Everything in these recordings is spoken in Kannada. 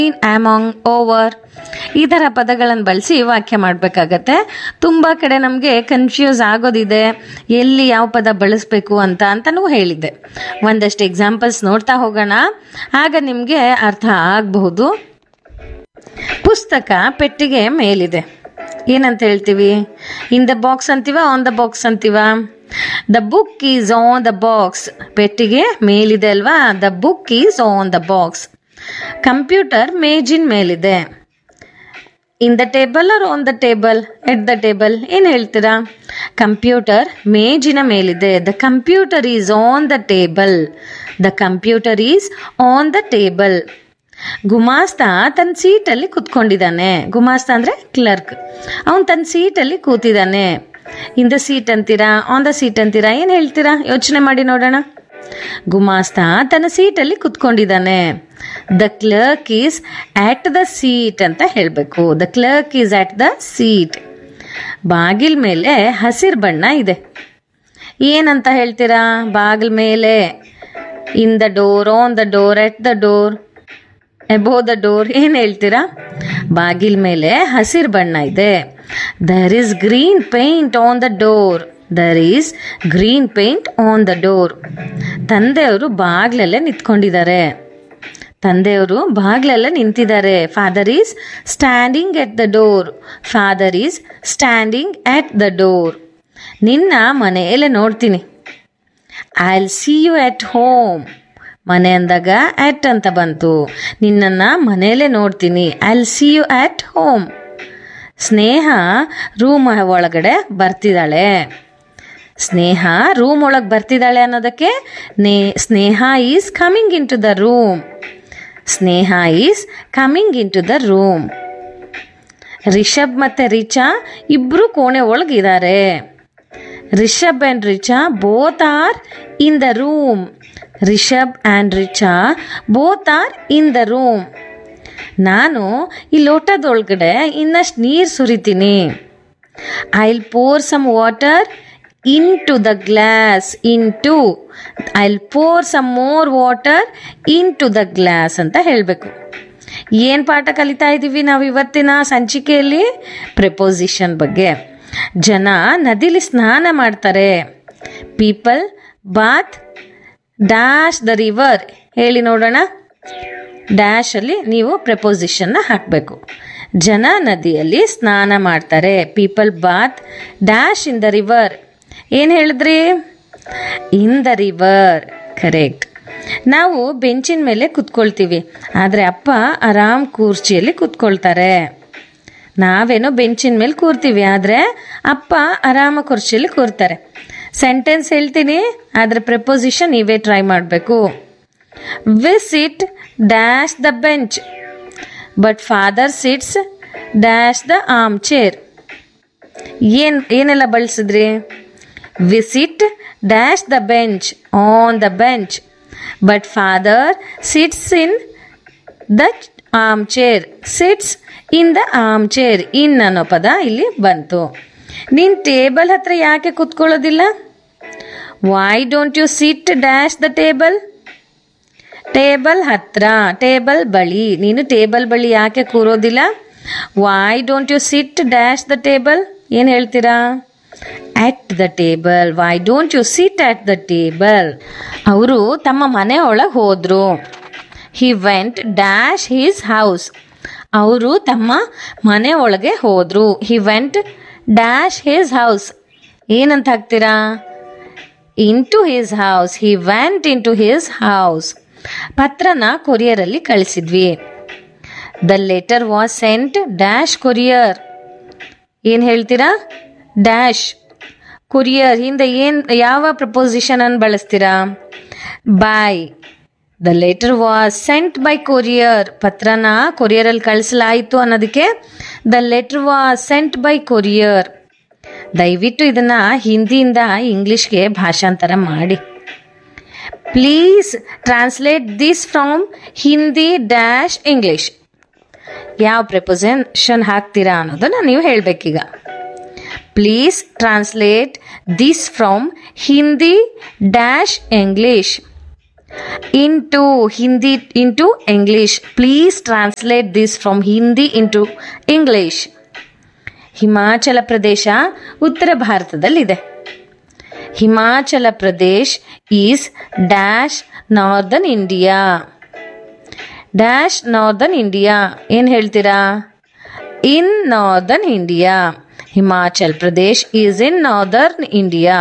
ಆಮಾಂಗ್ ಓವರ್ ಈ ಥರ ಪದಗಳನ್ನು ಬಳಸಿ ವಾಕ್ಯ ಮಾಡಬೇಕಾಗತ್ತೆ ತುಂಬ ಕಡೆ ನಮಗೆ ಕನ್ಫ್ಯೂಸ್ ಆಗೋದಿದೆ ಎಲ್ಲಿ ಯಾವ ಪದ ಬಳಸಬೇಕು ಅಂತ ಅಂತಲೂ ಹೇಳಿದ್ದೆ ಒಂದಷ್ಟು ಎಕ್ಸಾಂಪಲ್ಸ್ ನೋಡ್ತಾ ಹೋಗೋಣ ಆಗ ನಿಮಗೆ ಅರ್ಥ ಆಗಬಹುದು ಪುಸ್ತಕ ಪೆಟ್ಟಿಗೆ ಮೇಲಿದೆ ಏನಂತ ಹೇಳ್ತೀವಿ ಇನ್ ದ ಬಾಕ್ಸ್ ಅಂತೀವ ಆನ್ ದ ಬಾಕ್ಸ್ ಅಂತೀವ the book is on the box ಪೆಟ್ಟಿಗೆ ಮೇಲಿದೆ ಅಲ್ವಾ the book is on the box computer ಮೇಜಿನ ಮೇಲಿದೆ in the table or on the table at the table ಏನು ಹೇಳ್ತೀರಾ ಕಂಪ್ಯೂಟರ್ ಮೇಜಿನ ಮೇಲಿದೆ the computer is on the table the computer is on the table ಗುಮಾಸ್ತ ತನ್ನ ಸೀಟಲ್ಲಿ ಕುತ್ಕೊಂಡಿದ್ದಾನೆ ಗುಮಾಸ್ತ ಅಂದರೆ ಕ್ಲರ್ಕ್ ಅವನು ತನ್ನ ಸೀಟಲ್ಲಿ ಕೂತಿದ್ದಾನೆ ಇನ್ ದ ಸೀಟ್ ಅಂತೀರಾ ಆನ್ ದ ಸೀಟ್ ಅಂತೀರಾ ಏನು ಹೇಳ್ತೀರಾ ಯೋಚನೆ ಮಾಡಿ ನೋಡೋಣ ಗುಮಾಸ್ತ ತನ್ನ ಸೀಟಲ್ಲಿ ಕುತ್ಕೊಂಡಿದ್ದಾನೆ the clerk is at the seat ಅಂತ ಹೇಳಬೇಕು the clerk is at the seat ಬಾಗಿಲ್ ಮೇಲೆ ಹಸಿರು ಬಣ್ಣ ಇದೆ ಏನಂತ ಹೇಳ್ತೀರಾ ಬಾಗಿಲ ಮೇಲೆ in the door on the door at the door above the door ಏನು ಹೇಳ್ತೀರಾ ಬಾಗಿಲ್ ಮೇಲೆ ಹಸಿರು ಬಣ್ಣ ಇದೆ there is green paint on the door there is green paint on the door ತಂದೆಯವರು ಬಾಗ್ಲಲ್ಲೇ ನಿಂತ್ಕೊಂಡಿದ್ದಾರೆ ತಂದೆಯವರು ಬಾಗ್ಲಲ್ಲೇ ನಿಂತಿದ್ದಾರೆ father is standing at the door father is standing at the door ನಿನ್ನ ಮನೆಯಲ್ಲೇ ನೋಡ್ತೀನಿ I will see you at home ಮನೆ ಅಂದಾಗ ಅಟ್ ಅಂತ ಬಂತು ನಿನ್ನನ್ನು ಮನೆಯಲ್ಲೇ ನೋಡ್ತೀನಿ I will see you at home Sneha room ಒಳಗಡೆ ಬರ್ತಿದ್ದಾಳೆ ಸ್ನೇಹ ರೂಮ್ ಒಳಗೆ ಬರ್ತಿದ್ದಾಳೆ ಅನ್ನೋದಕ್ಕೆ ನೇ Sneha is coming into the room Sneha is coming into the room Rishabh ಮತ್ತು ರಿಚಾ ಇಬ್ಬರು ಕೋಣೆ ಒಳಗಿದ್ದಾರೆ Rishabh and Richa both are in the room Rishabh and Richa both are in the room ನಾನು ಈ ಲೋಟದೊಳಗಡೆ ಇನ್ನಷ್ಟು ನೀರು ಸುರಿತೀನಿ I will pour some water into the glass into I will pour some more water into the glass ಅಂತ ಹೇಳಬೇಕು ಏನು ಪಾಠ ಕಲಿತಾ ಇದ್ದೀವಿ ನಾವು ಇವತ್ತಿನ ಸಂಚಿಕೆಯಲ್ಲಿ ಪ್ರಿಪೋಸಿಷನ್ ಬಗ್ಗೆ ಜನ ನದಿಲಿ ಸ್ನಾನ ಮಾಡ್ತಾರೆ people bath dash the river ಹೇಳಿ ನೋಡೋಣ ಡ್ಯಾಶಲ್ಲಿ ನೀವು ಪ್ರೆಪೋಸಿಷನ್ನ ಹಾಕಬೇಕು ಜನ ನದಿಯಲ್ಲಿ ಸ್ನಾನ ಮಾಡ್ತಾರೆ people bath dash in the river ಏನು ಹೇಳಿದ್ರಿ ಇನ್ ದ ರಿವರ್ ಕರೆಕ್ಟ್ ನಾವು ಬೆಂಚಿನ ಮೇಲೆ ಕುತ್ಕೊಳ್ತೀವಿ ಆದರೆ ಅಪ್ಪ ಆರಾಮ್ ಕುರ್ಚಿಯಲ್ಲಿ ಕುತ್ಕೊಳ್ತಾರೆ ನಾವೇನೋ ಬೆಂಚಿನ ಮೇಲೆ ಕೂರ್ತೀವಿ ಆದರೆ ಅಪ್ಪ ಆರಾಮ ಕುರ್ಚಿಯಲ್ಲಿ ಕೂರ್ತಾರೆ ಸೆಂಟೆನ್ಸ್ ಹೇಳ್ತೀನಿ ಆದರೆ ಪ್ರೆಪೋಸಿಷನ್ ನೀವೇ ಟ್ರೈ ಮಾಡಬೇಕು visit dash the bench but father sits dash the armchair ಏನು ಏನೆಲ್ಲ ಬಳಸಿದ್ರಿ visit dash the bench on the bench but father sits in the armchair sits in the armchair in ಅನ್ನೋ ಪದ ಇಲ್ಲಿ ಬಂತು ನೀನು ಟೇಬಲ್ ಹತ್ರ ಯಾಕೆ ಕುತ್ಕೊಳ್ಳೋದಿಲ್ಲ why don't you sit dash the table table ಹತ್ರ ಟೇಬಲ್ ಬಳಿ ನೀನು ಟೇಬಲ್ ಬಳಿ ಯಾಕೆ ಕೂರೋದಿಲ್ಲ why don't you sit dash the table ಏನು ಹೇಳ್ತೀರಾ at the table why don't you sit at the table ಅವರು ತಮ್ಮ ಮನೆ ಒಳಗೆ ಹೋದರು he went dash his house ಅವರು ತಮ್ಮ ಮನೆ ಒಳಗೆ ಹೋದರು he went dash his house ಏನಂತ ಹಾಕ್ತೀರಾ into his house he went into his house ಪತ್ರನ ಕೊರಿಯರಲ್ಲಿ ಕಳಿಸಿದ್ವಿ the letter was sent dash courier ಏನು ಹೇಳ್ತೀರಾ ಡ್ಯಾಶ್ ಕೊರಿಯರ್ ಹಿಂದೆ ಏನು ಯಾವ ಪ್ರಪೋಸಿಷನ್ ಅನ್ನು ಬಳಸ್ತೀರಾ by the letter was sent by courier ಪತ್ರನ ಕೊರಿಯರಲ್ಲಿ ಕಳಿಸಲಾಯಿತು ಅನ್ನೋದಕ್ಕೆ the letter was sent by courier ದಯವಿಟ್ಟು ಇದನ್ನು ಹಿಂದಿಯಿಂದ ಇಂಗ್ಲೀಷ್ಗೆ ಭಾಷಾಂತರ ಮಾಡಿ please translate this from Hindi dash English ಯಾವ ಪ್ರೆಪೊಸಿಷನ್ ಹಾಕ್ತೀರಾ ಅನ್ನೋದನ್ನು ನೀವು ಹೇಳಬೇಕೀಗ please translate this from Hindi dash English into Hindi into English. Please translate this from Hindi into English. Himachal Pradesh ಉತ್ತರ ಭಾರತದಲ್ಲಿದೆ Himachal Pradesh is dash northern India dash northern India ಏನು ಹೇಳ್ತೀರಾ in northern India Himachal Pradesh is in northern India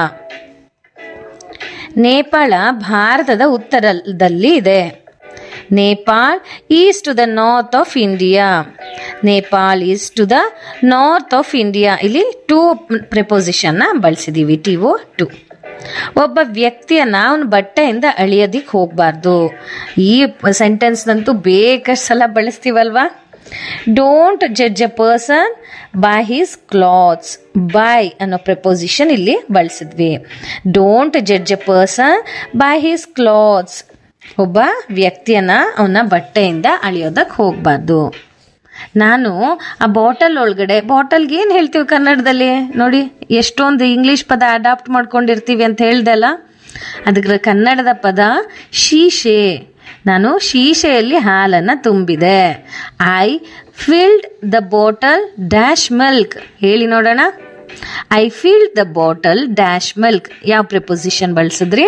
Nepal ಭಾರತದ ಉತ್ತರದಲ್ಲಿ ಇದೆ Nepal is to the north of India Nepal is to the north of India ಇಲ್ಲಿ ಟೂ ಪ್ರಿಪೊಸಿಷನ್ನ ಬಳಸಿದ್ದೀವಿ ಟಿ ಒ ಟು ಒಬ್ಬ ವ್ಯಕ್ತಿಯನ್ನ ಅವನ ಬಟ್ಟೆಯಿಂದ ಅಳಿಯೋದಿಕ್ಕೆ ಹೋಗಬಾರ್ದು ಈ ಸೆಂಟೆನ್ಸ್ನಂತೂ ಬೇಕಷ್ಟು ಸಲ ಬಳಸ್ತೀವಲ್ವಾ don't judge a person by his clothes by ಅನ್ನೋ ಪ್ರಪೋಸಿಷನ್ ಇಲ್ಲಿ ಬಳಸಿದ್ವಿ don't judge a person by his clothes ಒಬ್ಬ ವ್ಯಕ್ತಿಯನ್ನ ಅವನ ಬಟ್ಟೆಯಿಂದ ಅಳಿಯೋದಕ್ಕೆ ಹೋಗಬಾರ್ದು ನಾನು ಆ ಬಾಟಲ್ ಒಳಗಡೆ ಬಾಟಲ್ಗೆ ಏನು ಹೇಳ್ತೀವಿ ಕನ್ನಡದಲ್ಲಿ ನೋಡಿ ಎಷ್ಟೊಂದು ಇಂಗ್ಲೀಷ್ ಪದ ಅಡಾಪ್ಟ್ ಮಾಡ್ಕೊಂಡಿರ್ತೀವಿ ಅಂತ ಹೇಳ್ದಲ್ಲ ಅದಕ್ಕೆ ಕನ್ನಡದ ಪದ ಶೀಶೆ ನಾನು ಶೀಶೆಯಲ್ಲಿ ಹಾಲನ್ನು ತುಂಬಿದೆ I filled the bottle dash milk ಹೇಳಿ ನೋಡೋಣ I filled the bottle dash milk ಯಾವ ಪ್ರಿಪೊಸಿಷನ್ ಬಳಸಿದ್ರಿ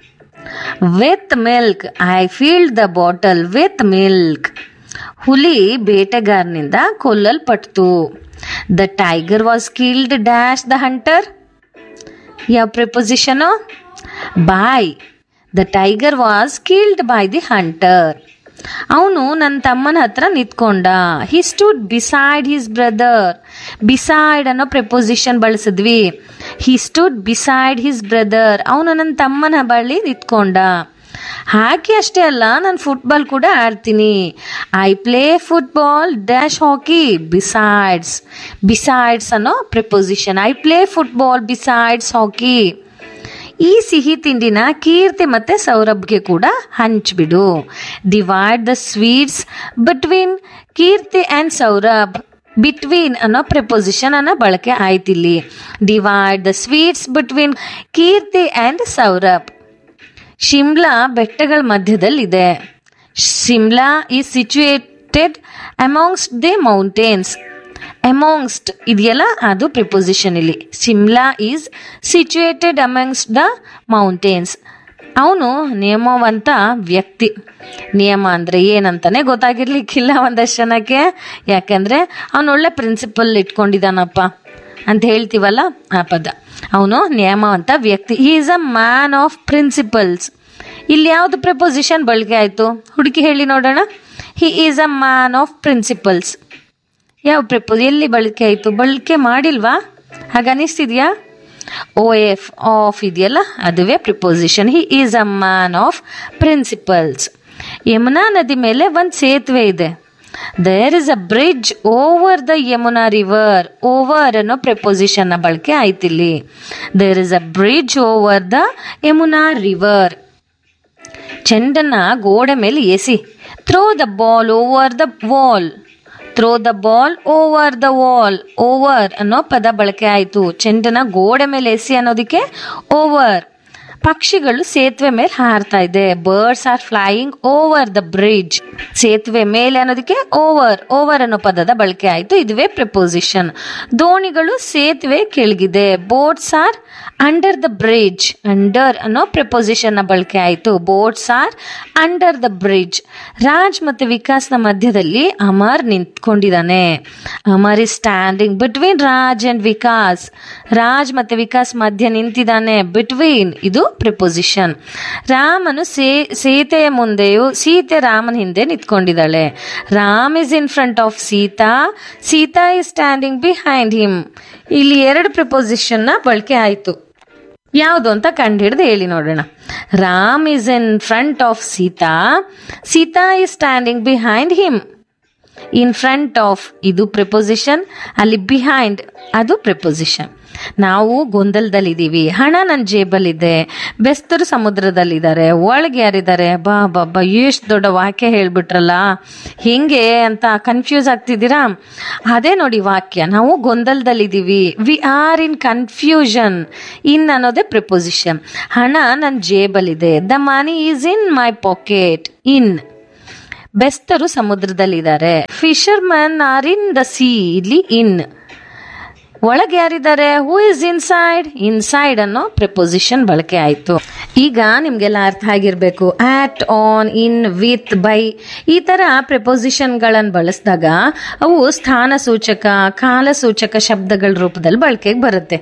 with milk I filled the bottle with milk ಹುಲಿ ಬೇಟೆಗಾರನಿಂದ ಕೊಲ್ಲಲ್ಪಡ್ತು the tiger was killed dash the hunter ಯಾವ preposition by the tiger was killed by the hunter ಅವನು ನನ್ನ ತಮ್ಮನ ಹತ್ರ ನಿಂತ್ಕೊಂಡ he stood beside his brother beside ಅನ್ನೋ ಪ್ರಿಪೊಸಿಷನ್ ಬಳಸಿದ್ವಿ he stood beside his brother ಅವನು ನನ್ನ ತಮ್ಮನ ಬಳಿ ನಿಂತ್ಕೊಂಡ ಹಾಕಿ ಅಷ್ಟೇ ಅಲ್ಲ ನಾನು ಫುಟ್ಬಾಲ್ ಕೂಡ ಆಡ್ತೀನಿ I play football dash hockey besides besides ಅನ್ನೋ preposition I play football besides hockey ಈ ಸಿಹಿ ತಿಂಡಿನ ಕೀರ್ತಿ ಮತ್ತೆ ಸೌರಭ್ಗೆ ಕೂಡ ಹಂಚ್ಬಿಡು divide the sweets between Keerthi and Saurabh between ಅನ್ನೋ ಪ್ರಿಪೊಸಿಷನ್ ಅನ್ನ ಬಳಕೆ ಆಯ್ತಿಲ್ಲಿ divide the sweets between Keerthi and Saurabh Shimla ಬೆಟ್ಟಗಳ ಮಧ್ಯದಲ್ಲಿದೆ Shimla is situated amongst the mountains amongst ಇದೆಯಲ್ಲ ಅದು ಪ್ರಿಪೊಸಿಷನ್ ಇಲ್ಲಿ Shimla is situated amongst the mountains ಅವನು ನಿಯಮವಂತ ವ್ಯಕ್ತಿ ನಿಯಮ ಅಂದರೆ ಏನಂತಾನೆ ಗೊತ್ತಾಗಿರ್ಲಿಕ್ಕಿಲ್ಲ ಒಂದಷ್ಟು ಜನಕ್ಕೆ ಯಾಕಂದರೆ ಅವನು ಒಳ್ಳೆ ಪ್ರಿನ್ಸಿಪಲ್ ಇಟ್ಕೊಂಡಿದ್ದಾನಪ್ಪ ಅಂತ ಹೇಳ್ತೀವಲ್ಲ ಆ ಪದ ಅವನು ನಿಯಮವಂತ ವ್ಯಕ್ತಿ he is a man of principles ಇಲ್ಲಿ ಯಾವುದು ಪ್ರಪೋಸಿಷನ್ ಬಳಕೆ ಆಯಿತು ಹುಡುಕಿ ಹೇಳಿ ನೋಡೋಣ he is a man of principles ಯಾವ ಪ್ರಿಪೋಸ್ ಎಲ್ಲಿ ಬಳಕೆ ಆಯಿತು ಬಳಕೆ ಮಾಡಿಲ್ವಾ ಹಾಗನಿಸ್ತಿದ್ಯಾ ಓ ಎಫ್ ಆಫ್ ಇದೆಯಲ್ಲ ಅದುವೇ preposition he is a man of principles Yamuna ನದಿ ಮೇಲೆ ಒಂದು ಸೇತುವೆ ಇದೆ there is a bridge over the Yamuna river over ಅನ್ನೋ ಪ್ರಿಪೊಸಿಷನ್ ಬಳಕೆ ಆಯ್ತಿಲ್ಲಿ there is a bridge over the Yamuna river ಚೆಂಡನ್ನ ಗೋಡೆ ಮೇಲೆ ಎಸಿ throw the ball over the wall throw the ball over the wall over ಅನ್ನೋ ಪದ ಬಳಕೆ ಆಯಿತು ಚೆಂಡನ ಗೋಡೆ ಮೇಲೆ ಎಸಿ ಅನ್ನೋದಕ್ಕೆ ಓವರ್ ಪಕ್ಷಿಗಳು ಸೇತುವೆ ಮೇಲೆ ಹಾರ್ತಾ ಇದೆ birds are flying over the bridge ಸೇತುವೆ ಮೇಲೆ ಅನ್ನೋದಕ್ಕೆ ಓವರ್ ಓವರ್ ಅನ್ನೋ ಪದದ ಬಳಕೆ ಆಯಿತು ಇದುವೇ ಪ್ರಿಪೋಸಿಷನ್ ದೋಣಿಗಳು ಸೇತುವೆ ಕೆಳಗಿದೆ boats are under the bridge under ಅನ್ನೋ ಪ್ರಿಪೊಸಿಷನ್ನ ಬಳಕೆ ಆಯಿತು boats are under the bridge Raj ಮತ್ತು ವಿಕಾಸ್ನ ಮಧ್ಯದಲ್ಲಿ ಅಮರ್ ನಿಂತ್ಕೊಂಡಿದ್ದಾನೆ Amar is standing between Raj and Vikas Raj ಮತ್ತು ವಿಕಾಸ್ ಮಧ್ಯ ನಿಂತಿದ್ದಾನೆ ಬಿಟ್ವೀನ್ ಇದು ಪ್ರಿಪೊಸಿಷನ್ ರಾಮನು ಸೇ ಸೀತೆಯ ಮುಂದೆಯೂ ಸೀತೆ ರಾಮನ ಹಿಂದೆ ನಿಂತ್ಕೊಂಡಿದ್ದಾಳೆ Ram is in front of Sita Sita is standing behind him ಇಲ್ಲಿ ಎರಡು ಪ್ರಿಪೊಸಿಷನ್ನ ಬಳಕೆ ಆಯಿತು ಯಾವುದು ಅಂತ ಕಂಡುಹಿಡಿದು ಹೇಳಿ ನೋಡೋಣ Ram is in front of Sita Sita is standing behind him in front of ಇದು ಪ್ರಿಪೊಸಿಷನ್ ಅಲ್ಲಿ ಬಿಹೈಂಡ್ ಅದು ಪ್ರಿಪೊಸಿಷನ್ ನಾವು ಗೊಂದಲದಲ್ಲಿದ್ದೀವಿ ಹಣ ನನ್ನ ಜೇಬಲ್ಲಿದೆ ಬೆಸ್ತರು ಸಮುದ್ರದಲ್ಲಿದ್ದಾರೆ ಒಳಗೆ ಯಾರಿದ್ದಾರೆ ಬಾ ಬಾ ಬಾ ಎಷ್ಟು ದೊಡ್ಡ ವಾಕ್ಯ ಹೇಳ್ಬಿಟ್ರಲ್ಲ ಹೆಂಗೆ ಅಂತ ಕನ್ಫ್ಯೂಸ್ ಆಗ್ತಿದ್ದೀರಾ ಅದೇ ನೋಡಿ ವಾಕ್ಯ ನಾವು ಗೊಂದಲದಲ್ಲಿದ್ದೀವಿ we are in confusion in ಅನ್ನೋದೇ ಪ್ರಿಪೊಸಿಷನ್ ಹಣ ನನ್ನ ಜೇಬಲ್ಲಿದೆ the money is in my pocket in ಬೆಸ್ತರು ಸಮುದ್ರದಲ್ಲಿದ್ದಾರೆ fisherman are in the sea ಇಲ್ಲಿ ಇನ್ ಒಳಗೆ ಯಾರಿದ್ದಾರೆ ಹೂ ಇಸ್ ಇನ್ಸೈಡ್ ಇನ್ಸೈಡ್ ಅನ್ನೋ ಪ್ರಿಪೊಸಿಷನ್ ಬಳಕೆ ಆಯಿತು ಈಗ ನಿಮಗೆಲ್ಲ ಅರ್ಥ ಆಗಿರಬೇಕು at on in with by ಈ ಥರ ಪ್ರಿಪೊಸಿಷನ್ಗಳನ್ನು ಬಳಸಿದಾಗ ಅವು ಸ್ಥಾನ ಸೂಚಕ ಕಾಲ ಸೂಚಕ ಶಬ್ದಗಳ ರೂಪದಲ್ಲಿ ಬಳಕೆಗೆ ಬರುತ್ತೆ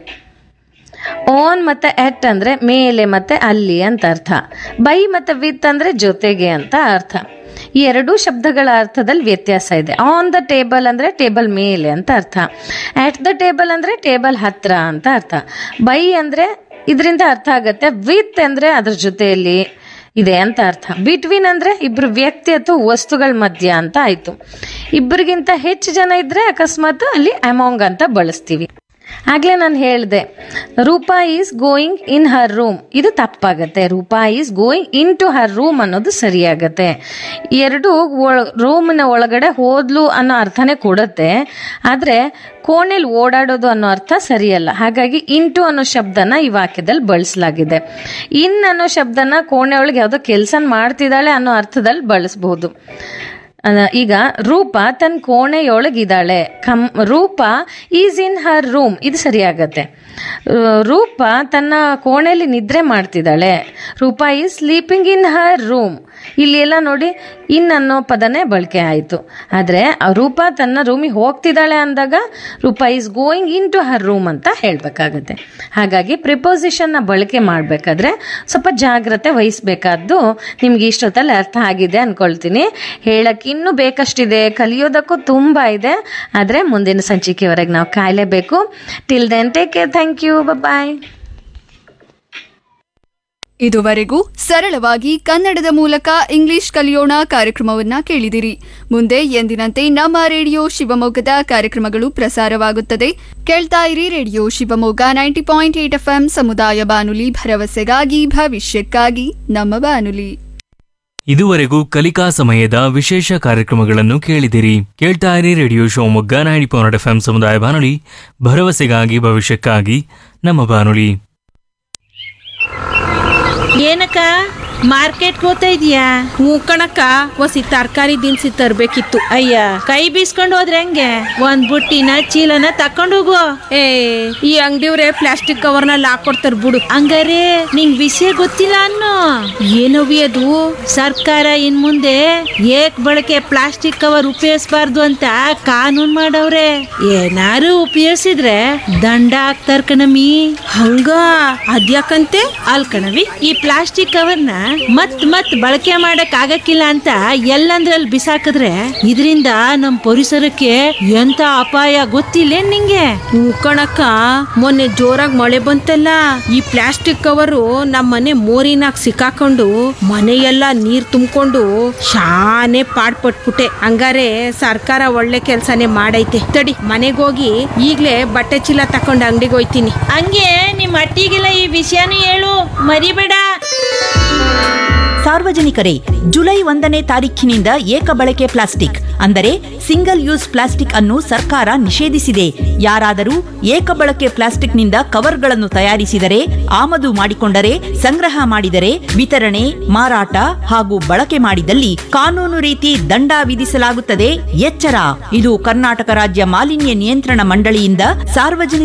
ಆನ್ ಮತ್ತೆ ಎಟ್ ಅಂದ್ರೆ ಮೇಲೆ ಮತ್ತೆ ಅಲ್ಲಿ ಅಂತ ಅರ್ಥ ಬೈ ಮತ್ತೆ ವಿತ್ ಅಂದ್ರೆ ಜೊತೆಗೆ ಅಂತ ಅರ್ಥ ಈ ಎರಡೂ ಶಬ್ದಗಳ ಅರ್ಥದಲ್ಲಿ ವ್ಯತ್ಯಾಸ ಇದೆ ಆನ್ ದ ಟೇಬಲ್ ಅಂದ್ರೆ ಟೇಬಲ್ ಮೇಲೆ ಅಂತ ಅರ್ಥ ಅಟ್ ದ ಟೇಬಲ್ ಅಂದ್ರೆ ಟೇಬಲ್ ಹತ್ರ ಅಂತ ಅರ್ಥ ಬೈ ಅಂದ್ರೆ ಇದರಿಂದ ಅರ್ಥ ಆಗತ್ತೆ ವಿತ್ ಅಂದ್ರೆ ಅದ್ರ ಜೊತೆಯಲ್ಲಿ ಇದೆ ಅಂತ ಅರ್ಥ ಬಿಟ್ವೀನ್ ಅಂದ್ರೆ ಇಬ್ರು ವ್ಯಕ್ತಿ ಅಥವಾ ವಸ್ತುಗಳ ಮಧ್ಯ ಅಂತ ಆಯ್ತು ಇಬ್ಬರಿಗಿಂತ ಹೆಚ್ಚು ಜನ ಇದ್ರೆ ಅಕಸ್ಮಾತ್ ಅಲ್ಲಿ ಅಮೌಂಗ್ ಅಂತ ಬಳಸ್ತೀವಿ ಆಗ್ಲೇ ನಾನು ಹೇಳಿದೆ Rupa is going in her room ಇದು ತಪ್ಪಾಗತ್ತೆ Rupa is going into her room ಅನ್ನೋದು ಸರಿಯಾಗತ್ತೆ ಎರಡು ರೂಮಿನ ಒಳಗಡೆ ಹೋದ್ಲು ಅನ್ನೋ ಅರ್ಥನೇ ಕೊಡುತ್ತೆ ಆದರೆ ಕೋಣೆಲಿ ಓಡಾಡೋದು ಅನ್ನೋ ಅರ್ಥ ಸರಿಯಲ್ಲ ಹಾಗಾಗಿ ಇಂಟು ಅನ್ನೋ ಶಬ್ದನ ಈ ವಾಕ್ಯದಲ್ಲಿ ಬಳಸಲಾಗಿದೆ ಇನ್ ಅನ್ನೋ ಶಬ್ದನ ಕೋಣೆ ಒಳಗೆ ಯಾವುದೋ ಕೆಲಸ ಮಾಡ್ತಿದ್ದಾಳೆ ಅನ್ನೋ ಅರ್ಥದಲ್ಲಿ ಬಳಸಬಹುದು ಅದ- ಈಗ ರೂಪ ತನ್ನ ಕೋಣೆಯೊಳಗಿದ್ದಾಳೆ ಕಮ್ Rupa is in her room ಇದು ಸರಿಯಾಗತ್ತೆ ಆ, ರೂಪ ತನ್ನ ಕೋಣೆಯಲ್ಲಿ ನಿದ್ರೆ ಮಾಡ್ತಿದ್ದಾಳೆ Rupa is sleeping in her room ಇಲ್ಲಿ ಎಲ್ಲ ನೋಡಿ ಇನ್ ಅನ್ನೋ ಪದನೇ ಬಳಕೆ ಆಯಿತು ಆದರೆ ರೂಪ ತನ್ನ ರೂಮಿಗೆ ಹೋಗ್ತಿದ್ದಾಳೆ ಅಂದಾಗ Rupa is going into her room ಅಂತ ಹೇಳಬೇಕಾಗತ್ತೆ ಹಾಗಾಗಿ ಪ್ರಿಪೋಸಿಷನ್ನ ಬಳಕೆ ಮಾಡಬೇಕಾದ್ರೆ ಸ್ವಲ್ಪ ಜಾಗ್ರತೆ ವಹಿಸಬೇಕಾದ್ದು ನಿಮ್ಗೆ ಇಷ್ಟೊತ್ತಲ್ಲಿ ಅರ್ಥ ಆಗಿದೆ ಅನ್ಕೊಳ್ತೀನಿ ಹೇಳಕ್ಕೆ ಇನ್ನೂ ಬೇಕಷ್ಟಿದೆ ಕಲಿಯೋದಕ್ಕೂ ತುಂಬ ಇದೆ ಆದರೆ ಮುಂದಿನ ಸಂಚಿಕೆವರೆಗೆ ನಾವು ಕಾಯಲೇಬೇಕು till then take care thank you bye ಇದುವರೆಗೂ ಸರಳವಾಗಿ ಕನ್ನಡದ ಮೂಲಕ ಇಂಗ್ಲಿಷ್ ಕಲಿಯೋಣ ಕಾರ್ಯಕ್ರಮವನ್ನ ಕೇಳಿದಿರಿ ಮುಂದೆ ಎಂದಿನಂತೆ ನಮ್ಮ ರೇಡಿಯೋ ಶಿವಮೊಗ್ಗದ ಕಾರ್ಯಕ್ರಮಗಳು ಪ್ರಸಾರವಾಗುತ್ತದೆ ಕೇಳ್ತಾ ಇರಿ radio Shivamogga ninety point eight F ಸಮುದಾಯ ಬಾನುಲಿ ಭರವಸೆಗಾಗಿ ಭವಿಷ್ಯಕ್ಕಾಗಿ ನಮ್ಮ ಬಾನುಲಿ ಇದುವರೆಗೂ ಕಲಿಕಾ ಸಮಯದ ವಿಶೇಷ ಕಾರ್ಯಕ್ರಮಗಳನ್ನು ಕೇಳಿದಿರಿ ಕೇಳ್ತಾ ಇರಿ radio Shivamogga ninety point F ಸಮುದಾಯ ಬಾನುಲಿ ಭರವಸೆಗಾಗಿ ಭವಿಷ್ಯಕ್ಕಾಗಿ ನಮ್ಮ ಬಾನುಲಿ ಏನಕ್ಕ ಮಾರ್ಕೆಟ್ಗೆ ಹೋಗ್ತಾ ಇದೀಯಾ ಹ್ಞೂ ಕಣಕ್ಕ ಒಸಿ ತರಕಾರಿ ದಿನಸಿ ತರ್ಬೇಕಿತ್ತು ಅಯ್ಯ ಕೈ ಬೀಸ್ಕೊಂಡು ಹೋದ್ರೆ ಹೆಂಗೆ ಒಂದ್ ಬುಟ್ಟಿನ ಚೀಲನ ತಕೊಂಡು ಹೋಗು ಏ ಈ ಅಂಗಡಿಯವ್ರೆ ಪ್ಲಾಸ್ಟಿಕ್ ಕವರ್ನಲ್ಲಿ ಹಾಕೊಡ್ತಾರ ಬಿಡು ಹಂಗಾರೆ ನಿಂಗ್ ವಿಷಯ ಗೊತ್ತಿಲ್ಲ ಅನ್ನೋ ಏನವಿ ಅದು ಸರ್ಕಾರ ಇನ್ ಮುಂದೆ ಏಕ್ ಬಳಕೆ ಪ್ಲಾಸ್ಟಿಕ್ ಕವರ್ ಉಪಯೋಗಿಸಬಾರ್ದು ಅಂತ ಕಾನೂನ್ ಮಾಡವ್ರೆ ಏನಾರು ಉಪಯೋಗಿಸಿದ್ರೆ ದಂಡ ಹಾಕ್ತಾರ ಕಣಮಿ ಹಂಗ ಅದ್ಯಾಕಂತೆ ಅಲ್ ಕಣವಿ ಈ ಪ್ಲಾಸ್ಟಿಕ್ ಕವರ್ನ ಮತ್ ಮತ್ ಬಳಕೆ ಮಾಡಕ್ ಆಗಕ್ಕಿಲ್ಲ ಅಂತ ಎಲ್ಲಂದ್ರಲ್ಲಿ ಬಿಸಾಕಿದ್ರೆ ಇದರಿಂದ ನಮ್ ಪರಿಸರಕ್ಕೆ ಎಂತ ಅಪಾಯ ಗೊತ್ತಿಲ್ಲ ನಿಂಗೆ ಹ್ಞೂ ಕಣಕ್ಕ ಮೊನ್ನೆ ಜೋರಾಗಿ ಮಳೆ ಬಂತಲ್ಲ ಈ ಪ್ಲಾಸ್ಟಿಕ್ ಕವರು ನಮ್ಮ ಮನೆ ಮೋರಿನಾಗ ಸಿಕ್ಕಾಕೊಂಡು ಮನೆಯೆಲ್ಲ ನೀರ್ ತುಂಬಿಕೊಂಡು ಶಾನೆ ಪಾಡ್ಪಟ್ಬಿಟ್ಟೆ ಹಂಗಾರೆ ಸರ್ಕಾರ ಒಳ್ಳೆ ಕೆಲ್ಸನೇ ಮಾಡೈತೆ ತಡಿ ಮನೆಗೋಗಿ ಈಗ್ಲೇ ಬಟ್ಟೆ ಚೀಲ ತಕೊಂಡು ಅಂಗಡಿಗೆ ಹೋಯ್ತೀನಿ ಹಂಗೆ ನಿಮ್ ಅಟ್ಟಿಗೆಲ್ಲ ಈ ವಿಷಯನೂ ಹೇಳು ಮರಿಬೇಡ ಸಾರ್ವಜನಿಕರೇ ಜುಲೈ ಒಂದನೇ ತಾರೀಖಿನಿಂದ ಏಕ ಬಳಕೆ ಪ್ಲಾಸ್ಟಿಕ್ ಅಂದರೆ ಸಿಂಗಲ್ ಯೂಸ್ ಪ್ಲಾಸ್ಟಿಕ್ ಅನ್ನು ಸರ್ಕಾರ ನಿಷೇಧಿಸಿದೆ ಯಾರಾದರೂ ಏಕ ಬಳಕೆ ಪ್ಲಾಸ್ಟಿಕ್ನಿಂದ ಕವರ್ಗಳನ್ನು ತಯಾರಿಸಿದರೆ ಆಮದು ಮಾಡಿಕೊಂಡರೆ ಸಂಗ್ರಹ ಮಾಡಿದರೆ ವಿತರಣೆ ಮಾರಾಟ ಹಾಗೂ ಬಳಕೆ ಮಾಡಿದಲ್ಲಿ ಕಾನೂನು ರೀತಿ ದಂಡ ವಿಧಿಸಲಾಗುತ್ತದೆ ಎಚ್ಚರ ಇದು ಕರ್ನಾಟಕ ರಾಜ್ಯ ಮಾಲಿನ್ಯ ನಿಯಂತ್ರಣ ಮಂಡಳಿಯಿಂದ ಸಾರ್ವಜನಿಕ